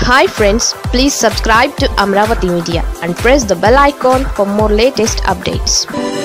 hi friends please subscribe to Amaravati media and press the bell icon for more latest updates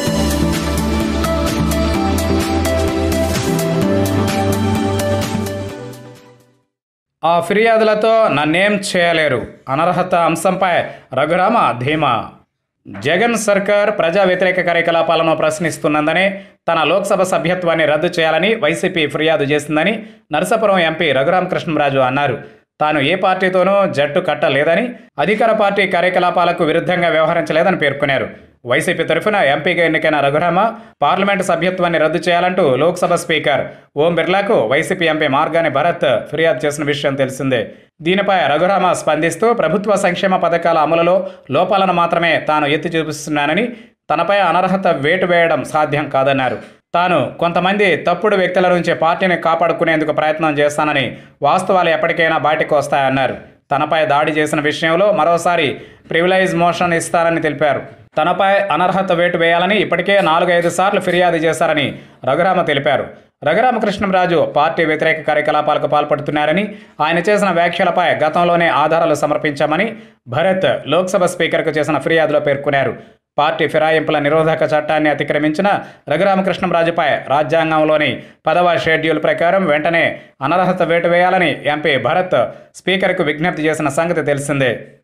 ఆ ఫిర్యాదులతో నన్నేం చేయలేరు అనర్హత అంశంపై రఘురామ ధీమా జగన్ సర్కార్ ప్రజా వ్యతిరేక కార్యకలాపాలను ప్రశ్నిస్తున్నందని తన లోక్సభ సభ్యత్వాన్ని రద్దు చేయాలని వైసీపీ ఫిర్యాదు చేసిందని నరసాపురం ఎంపీ రఘురామకృష్ణరాజు అన్నారు తాను ఏ పార్టీతోనూ జట్టు కట్టలేదని అధికార పార్టీ కార్యకలాపాలకు విరుద్ధంగా వ్యవహరించలేదని పేర్కొన్నారు వైసీపీ తరఫున ఎంపీగా ఎన్నికైన రఘురామ పార్లమెంటు సభ్యత్వాన్ని రద్దు చేయాలంటూ లోక్సభ స్పీకర్ ఓం బిర్లాకు వైసీపీ ఎంపీ మార్గాని భరత్ ఫిర్యాదు చేసిన విషయం తెలిసిందే దీనిపై రఘురామ స్పందిస్తూ ప్రభుత్వ సంక్షేమ పథకాల అమలులో లోపాలను మాత్రమే తాను ఎత్తి చూపిస్తున్నానని తనపై అనర్హత వేటు వేయడం సాధ్యం కాదన్నారు తాను కొంతమంది తప్పుడు వ్యక్తుల నుంచి పార్టీని కాపాడుకునేందుకు ప్రయత్నం చేస్తానని వాస్తవాలు ఎప్పటికైనా బయటకు వస్తాయన్నారు తనపై దాడి చేసిన విషయంలో మరోసారి ప్రివిలైజ్ మోషన్ ఇస్తారని తెలిపారు తనపై అనర్హత వేటు వేయాలని ఇప్పటికే నాలుగైదు సార్లు ఫిర్యాదు చేశారని రఘురామ తెలిపారు రఘురామకృష్ణంరాజు పార్టీ వ్యతిరేక కార్యకలాపాలకు పాల్పడుతున్నారని ఆయన చేసిన వ్యాఖ్యలపై గతంలోనే ఆధారాలు సమర్పించామని భరత్ లోక్సభ స్పీకర్కు చేసిన ఫిర్యాదులో పేర్కొన్నారు పార్టీ ఫిరాయింపుల నిరోధక చట్టాన్ని అతిక్రమించిన రఘురామకృష్ణంరాజుపై రాజ్యాంగంలోని పదవ షెడ్యూల్ ప్రకారం వెంటనే అనర్హత వేటు వేయాలని ఎంపీ భరత్ స్పీకర్కు విజ్ఞప్తి చేసిన సంగతి తెలిసిందే